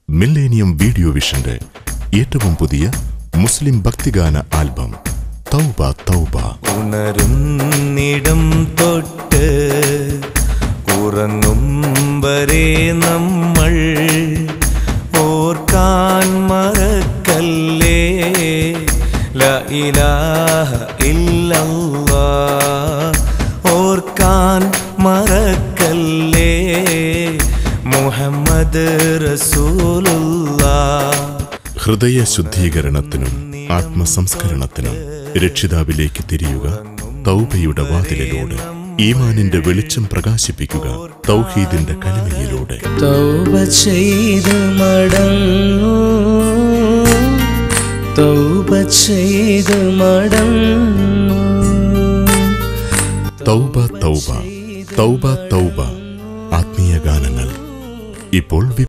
millennium video വിഷന്റെ ഏറ്റവും പുതിയ മുസ്ലിം ഭക്തിഗാന album തൗബ തൗബ ഉണരുന്നിടം തൊട്ട് ഉറങ്ങും വരെ നമ്മൾ ഓർക്കാൻ മറക്കല്ലേ ല ഇലാഹ ഇല്ലല്ലാ ഓർക്കാൻ മറക്കല്ലേ മുഹമ്മദ് റസൂലുള്ളാ ഹൃദയ ശുദ്ധീകരണത്തിനും ആത്മസംസ്കരണത്തിനും രക്ഷിതാവിലേക്ക് തിരിയുക തൗബയുടെ വാതിലിലൂടെ ഈമാനിന്റെ വെളിച്ചം പ്രകാശിപ്പിക്കുക തൗഹീദിന്റെ കലിമയിലൂടെ തൗബ ചെയ്ത് മടങ്ങൂ തൗബ ചെയ്ത് മടങ്ങൂ തൗബ തൗബ തൗബ തൗബ ആത്മീയ ഗാനങ്ങൾ ഇപ്പോൾ വിപണി